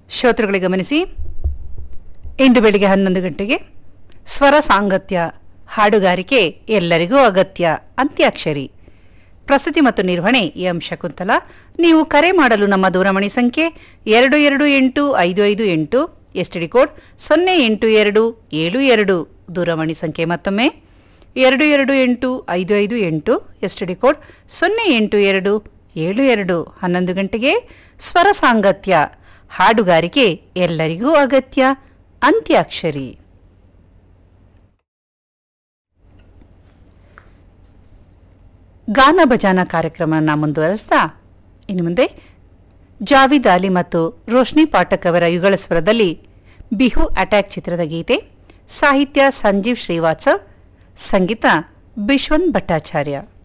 ಶ್ರೋತೃಗಳಿಗೆ ಗಮನಿಸಿ ಇಂದು ಬೆಳಿಗ್ಗೆ ಹನ್ನೊಂದು ಗಂಟೆಗೆ ಸ್ವರ ಸಾಂಗತ್ಯ ಹಾಡುಗಾರಿಕೆ ಎಲ್ಲರಿಗೂ ಅಗತ್ಯ ಅಂತ್ಯಾಕ್ಷರಿ ಪ್ರಸ್ತುತಿ ಮತ್ತು ನಿರ್ವಹಣೆ ಎಂ ಶಕುಂತಲಾ ನೀವು ಕರೆ ಮಾಡಲು ನಮ್ಮ ದೂರವಾಣಿ ಸಂಖ್ಯೆ ಎರಡು ಎರಡು ಎಂಟು ಐದು ಐದು ಎಂಟು ಎಸ್ಟಿಡಿ ಕೋಡ್ ಸೊನ್ನೆ ಎಂಟು ಎರಡು ಏಳು ಎರಡು ದೂರವಾಣಿ ಸಂಖ್ಯೆ ಮತ್ತೊಮ್ಮೆ ಎರಡು ಎರಡು ಎಂಟು ಐದು ಐದು ಎಂಟು ಎಸ್ಟಿಡಿ ಕೋಡ್ ಸೊನ್ನೆ ಎಂಟು ಎರಡು ಏಳು ಎರಡು ಹನ್ನೊಂದು ಗಂಟೆಗೆ ಸ್ವರ ಸಾಂಗತ್ಯ ಹಾಡುಗಾರಿಕೆ ಎಲ್ಲರಿಗೂ ಅಗತ್ಯ ಅಂತ್ಯಾಕ್ಷರಿ ಗಾನ ಭಜಾನ ಕಾರ್ಯಕ್ರಮವನ್ನು ಮುಂದುವರೆಸ್ತಾ ಇನ್ನು ಮುಂದೆ ಜಾವಿದ್ ಅಲಿ ಮತ್ತು ರೋಶ್ನಿ ಪಾಠಕ್ ಅವರ ಯುಗಳ ಸ್ವರದಲ್ಲಿ ಬಿಹು ಅಟ್ಯಾಕ್ ಚಿತ್ರದ ಗೀತೆ ಸಾಹಿತ್ಯ ಸಂಜೀವ್ ಶ್ರೀವಾತ್ಸವ್ ಸಂಗೀತ ಬಿಶ್ವನ್ ಭಟ್ಟಾಚಾರ್ಯ